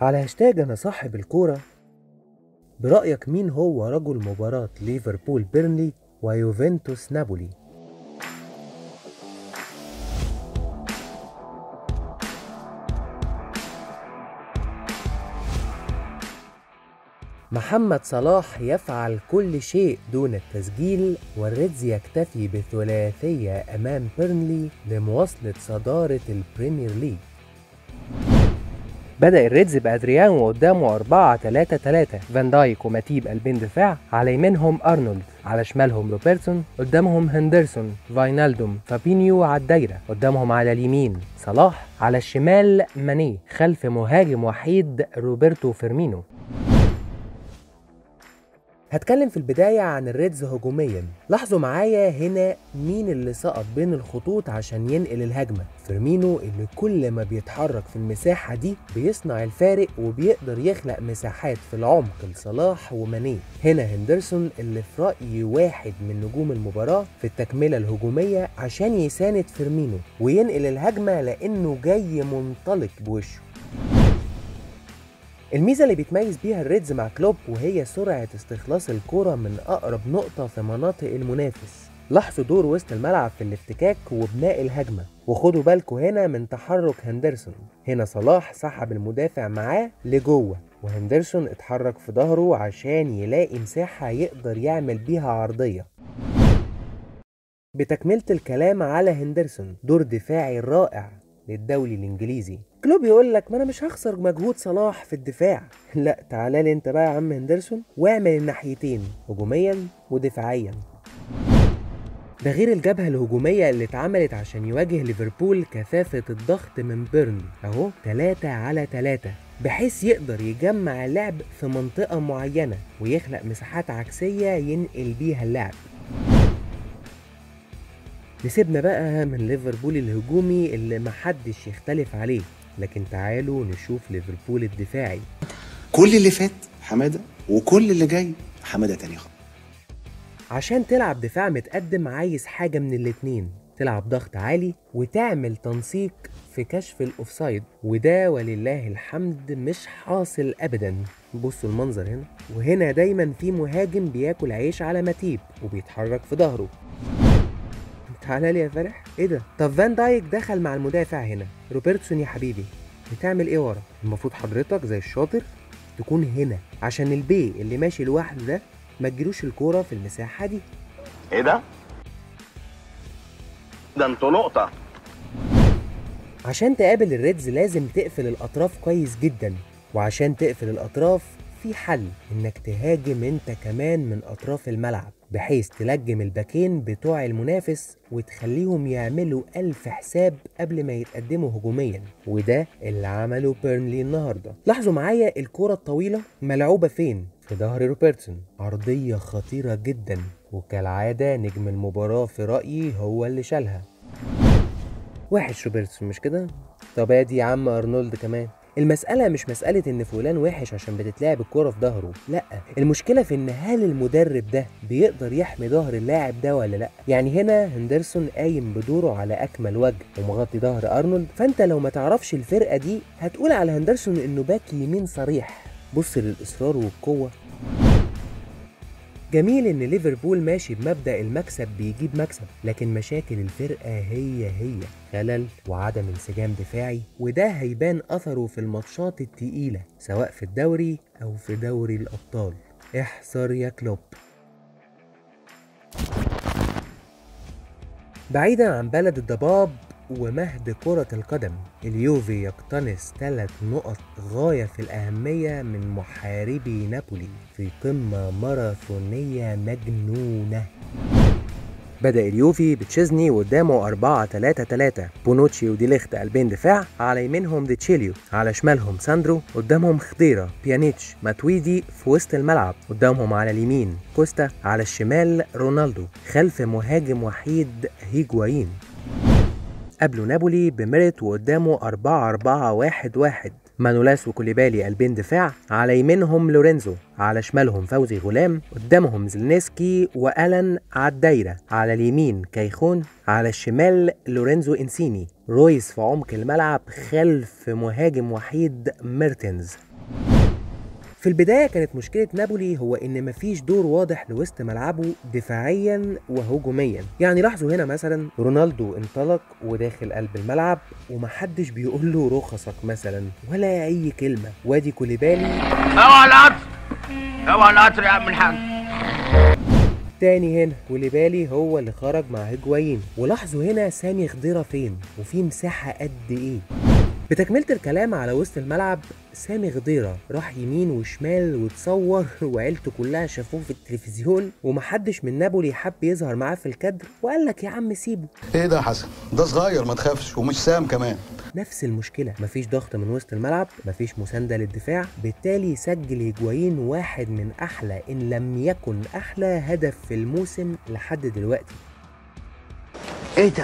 على هاشتاج أنا صاحب الكورة برأيك مين هو رجل مباراة ليفربول بيرنلي ويوفنتوس نابولي؟ محمد صلاح يفعل كل شيء دون التسجيل والريدز يكتفي بثلاثية أمام بيرنلي لمواصلة صدارة البريمير ليج بدأ الريدز بأدريان وقدامه 4 3 3 فان دايك وماتيب قلبين دفاع على يمينهم أرنولد على شمالهم روبرتسون قدامهم هندرسون فاينالدوم فابينيو على الدايرة قدامهم على اليمين صلاح على الشمال ماني خلف مهاجم وحيد روبرتو فيرمينو هتكلم في البداية عن الريدز هجوميا لاحظوا معايا هنا مين اللي سقط بين الخطوط عشان ينقل الهجمة فيرمينو اللي كل ما بيتحرك في المساحة دي بيصنع الفارق وبيقدر يخلق مساحات في العمق لصلاح وماني هنا هندرسون اللي في رأيي واحد من نجوم المباراة في التكملة الهجومية عشان يساند فيرمينو وينقل الهجمة لأنه جاي منطلق بوشه الميزة اللي بيتميز بيها الريدز مع كلوب وهي سرعة استخلاص الكرة من أقرب نقطة في مناطق المنافس لاحظوا دور وسط الملعب في الافتكاك وبناء الهجمة وخدوا بالكوا هنا من تحرك هندرسون هنا صلاح سحب المدافع معاه لجوه وهندرسون اتحرك في ظهره عشان يلاقي مساحة يقدر يعمل بيها عرضية بتكملة الكلام على هندرسون دور دفاعي رائع للدولي الانجليزي كلوب يقول لك ما انا مش هخسر مجهود صلاح في الدفاع لا تعالى لي انت بقى يا عم هندرسون واعمل الناحيتين هجوميا ودفاعيا ده غير الجبهة الهجومية اللي اتعملت عشان يواجه ليفربول كثافة الضغط من بيرن اهو 3 على 3 بحيث يقدر يجمع اللعب في منطقة معينة ويخلق مساحات عكسية ينقل بيها اللعب نسيبنا بقى من ليفربول الهجومي اللي محدش يختلف عليه لكن تعالوا نشوف ليفربول الدفاعي كل اللي فات حماده وكل اللي جاي حماده تاني خالص عشان تلعب دفاع متقدم عايز حاجة من الاتنين تلعب ضغط عالي وتعمل تنسيق في كشف الاوفسايد وده ولله الحمد مش حاصل ابدا بصوا المنظر هنا وهنا دايما في مهاجم بياكل عيش على متيب وبيتحرك في ظهره تعالى لي يا فرح ايه ده طب فان دايك دخل مع المدافع هنا روبرتسون يا حبيبي بتعمل ايه ورا المفروض حضرتك زي الشاطر تكون هنا عشان البي اللي ماشي لوحده ده ما تجيلوش الكوره في المساحه دي ايه ده؟ ده انتوا نقطة عشان تقابل الريدز لازم تقفل الاطراف كويس جدا وعشان تقفل الاطراف في حل انك تهاجم انت كمان من اطراف الملعب بحيث تلجم الباكين بتوع المنافس وتخليهم يعملوا ألف حساب قبل ما يتقدموا هجوميا وده اللي عمله بيرنلي النهاردة لاحظوا معايا الكرة الطويلة ملعوبة فين في ظهر روبرتسون عرضية خطيرة جدا وكالعادة نجم المباراة في رأيي هو اللي شالها وحش روبرتسون مش كده؟ طب ادي يا عم ارنولد كمان المسألة مش مسألة إن فلان وحش عشان بتتلعب الكورة في ظهره، لأ، المشكلة في إن هل المدرب ده بيقدر يحمي ظهر اللاعب ده ولا لأ؟ يعني هنا هندرسون قايم بدوره على أكمل وجه ومغطي ظهر أرنولد، فأنت لو ما تعرفش الفرقة دي هتقول على هندرسون إنه باك يمين صريح، بص للإصرار والقوة جميل ان ليفربول ماشي بمبدا المكسب بيجيب مكسب لكن مشاكل الفرقه هي هي خلل وعدم انسجام دفاعي وده هيبان اثره في الماتشات التقيله سواء في الدوري او في دوري الابطال احذر يا كلوب بعيدا عن بلد الضباب ومهد كرة القدم اليوفي يقتنص ثلاث نقط غاية في الأهمية من محاربي نابولي في قمة ماراثونية مجنونة بدأ اليوفي بتشيزني وقدامه 4 3 3 بونوتشي وديليخت قلبين دفاع على يمينهم ديتشيليو على شمالهم ساندرو قدامهم خضيرة بيانيتش ماتويدي في وسط الملعب قدامهم على اليمين كوستا على الشمال رونالدو خلف مهاجم وحيد هيجوايين قابلوا نابولي بميرت وقدامه 4 4 1 1 مانولاس وكوليبالي قلبين دفاع على يمينهم لورينزو على شمالهم فوزي غلام قدامهم زلنسكي والان على الدايره على اليمين كيخون على الشمال لورينزو انسيني رويس في عمق الملعب خلف مهاجم وحيد ميرتنز في البداية كانت مشكلة نابولي هو إن مفيش دور واضح لوسط ملعبه دفاعيا وهجوميا يعني لاحظوا هنا مثلا رونالدو انطلق وداخل قلب الملعب ومحدش بيقول له رخصك مثلا ولا أي كلمة وادي كوليبالي اوعى القطر اوعى القطر يا عم الحاج تاني هنا كوليبالي هو اللي خرج مع هيجوايين ولاحظوا هنا سامي خضيرة فين وفي مساحة قد ايه بتكملة الكلام على وسط الملعب سامي غديرة راح يمين وشمال وتصور وعيلته كلها شافوه في التلفزيون ومحدش من نابولي حب يظهر معاه في الكادر وقال لك يا عم سيبه ايه ده يا حسن ده صغير ما تخافش ومش سام كمان نفس المشكلة مفيش ضغط من وسط الملعب مفيش مساندة للدفاع بالتالي سجل هيجوايين واحد من أحلى إن لم يكن أحلى هدف في الموسم لحد دلوقتي ايه ده؟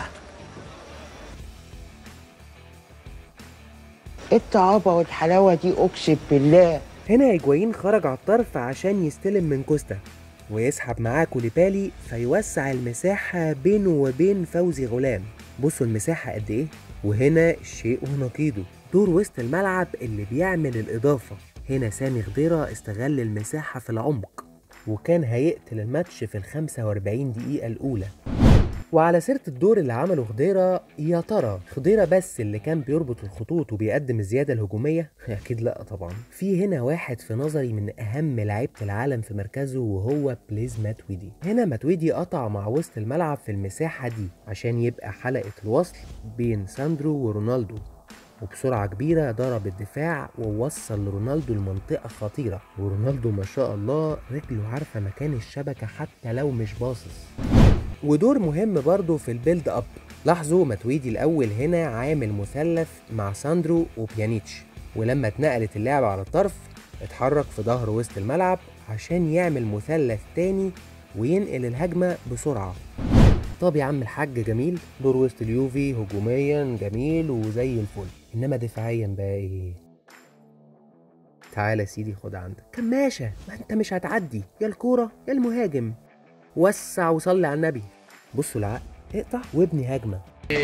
ايه الطعابة والحلاوة دي اقسم بالله هنا هيجوايين خرج على الطرف عشان يستلم من كوستا ويسحب معاه كوليبالي فيوسع المساحة بينه وبين فوزي غلام بصوا المساحة قد ايه وهنا شيء ونقيضه دور وسط الملعب اللي بيعمل الإضافة هنا سامي خضيرة استغل المساحة في العمق وكان هيقتل الماتش في ال 45 دقيقة الأولى وعلى سيرة الدور اللي عمله خضيرة يا ترى خضيرة بس اللي كان بيربط الخطوط وبيقدم الزيادة الهجومية؟ أكيد لأ طبعا في هنا واحد في نظري من أهم لعيبة العالم في مركزه وهو بليز ماتويدي هنا ماتويدي قطع مع وسط الملعب في المساحة دي عشان يبقى حلقة الوصل بين ساندرو ورونالدو وبسرعة كبيرة ضرب الدفاع ووصل رونالدو لمنطقة خطيرة ورونالدو ما شاء الله رجله عارفة مكان الشبكة حتى لو مش باصص ودور مهم برضه في البيلد اب لاحظوا ماتويدي الاول هنا عامل مثلث مع ساندرو وبيانيتش ولما اتنقلت اللعبة على الطرف اتحرك في ظهر وسط الملعب عشان يعمل مثلث تاني وينقل الهجمة بسرعة طب يا عم الحاج جميل دور وسط اليوفي هجوميا جميل وزي الفل انما دفاعيا بقى ايه تعالى يا سيدي خد عندك كماشة ما انت مش هتعدي يا الكورة يا المهاجم وسع وصلي على النبي بصوا العقل اقطع وابني هجمة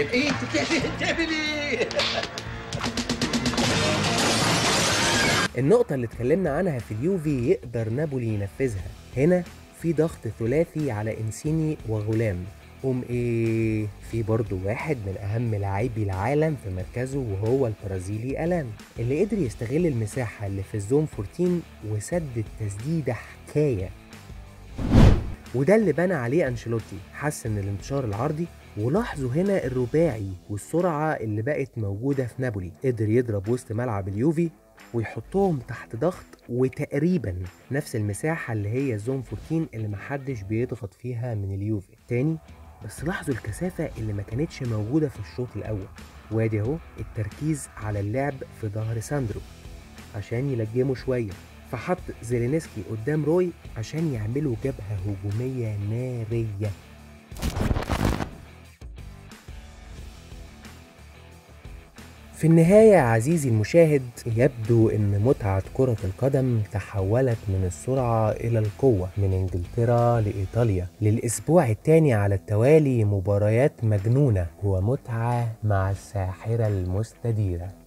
النقطة اللي اتكلمنا عنها في اليوفي يقدر نابولي ينفذها هنا في ضغط ثلاثي على انسيني وغلام قوم ايه في برضه واحد من اهم لاعبي العالم في مركزه وهو البرازيلي الان اللي قدر يستغل المساحة اللي في الزون 14 وسدد تسديدة حكاية وده اللي بنى عليه انشيلوتي حسن الانتشار العرضي ولاحظوا هنا الرباعي والسرعة اللي بقت موجودة في نابولي قدر يضرب وسط ملعب اليوفي ويحطهم تحت ضغط وتقريبا نفس المساحة اللي هي زون 14 اللي محدش بيضغط فيها من اليوفي تاني بس لاحظوا الكثافة اللي ما كانتش موجودة في الشوط الأول وادي اهو التركيز على اللعب في ظهر ساندرو عشان يلجموا شوية فحط زيلينسكي قدام روي عشان يعملوا جبهة هجومية نارية في النهاية يا عزيزي المشاهد يبدو أن متعة كرة القدم تحولت من السرعة إلى القوة من إنجلترا لإيطاليا للأسبوع الثاني على التوالي مباريات مجنونة ومتعة مع الساحرة المستديرة